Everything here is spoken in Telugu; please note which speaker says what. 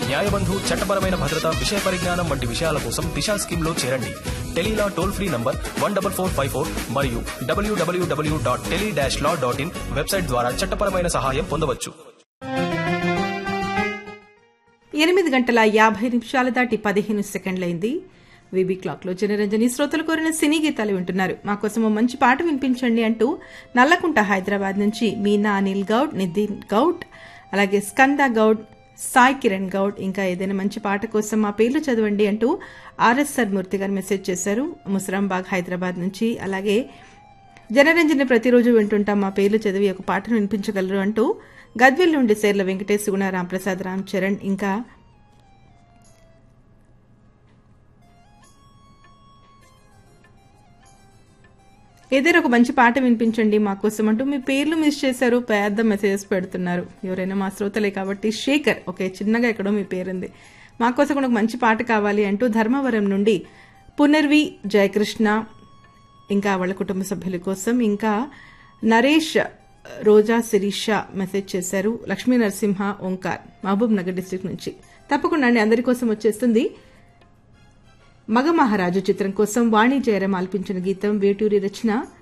Speaker 1: న్యాయబంధు చట్టపరమైన భద్రత విషయ పరిజ్ఞానం వంటి విషయాల కోసం దిశా స్కీమ్ లో చేరండి tele law toll free number one double four five four మరియు W W W dot tele dash law dot in website ద్వారా చట్టపరమైన సహాయం పొందవచ్చు
Speaker 2: ఎనిమిది గంటల యాభై నిమిషాలు దాటి పదిహేను సెకండ్లైంది వీబీ క్లాక్లో జనరంజని శ్రోతలు కోరిన సినీ గీతాలు వింటున్నారు మా కోసం ఓ మంచి పాట వినిపించండి అంటూ నల్లకుంట హైదరాబాద్ నుంచి మీనా అనిల్ గౌడ్ నితిన్ గౌడ్ అలాగే స్కంద గౌడ్ సాయి కిరణ్ గౌడ్ ఇంకా ఏదైనా మంచి పాట కోసం మా పేర్లు చదవండి అంటూ ఆర్ఎస్ఆర్ మూర్తి గారు మెసేజ్ చేశారు ముసరాంబాగ్ హైదరాబాద్ నుంచి అలాగే జనరంజని ప్రతిరోజు వింటుంటాం మా పేర్లు చదివి ఒక పాటను వినిపించగలరు అంటూ గద్వెల్ నుండి సేర్ల వెంకటేశ్ గుణ రాంప్రసాద్ రామ్ చరణ్ ఇంకా ఏదైనా ఒక మంచి పాట వినిపించండి మా కోసం అంటూ మీ పేర్లు మిస్ చేశారు పెద్ద మెసేజెస్ పెడుతున్నారు ఎవరైనా మా శ్రోతలే కాబట్టి శేఖర్ ఓకే చిన్నగా ఎక్కడో మీ పేరుంది మా కోసం కూడా ఒక మంచి పాట కావాలి అంటూ ధర్మవరం నుండి పునర్వి జయకృష్ణ ఇంకా వాళ్ళ కుటుంబ సభ్యుల కోసం ఇంకా నరేష్ రోజా శిరీష మెసేజ్ చేశారు లక్ష్మీ నరసింహ ఓంకార్ మహబూబ్ నగర్ డిస్టిక్ నుంచి తప్పకుండా అండి అందరి కోసం వచ్చేస్తుంది మగ మహారాజు చిత్రం కోసం వాణి జయరాం ఆల్పించిన గీతం వేటూరి రచన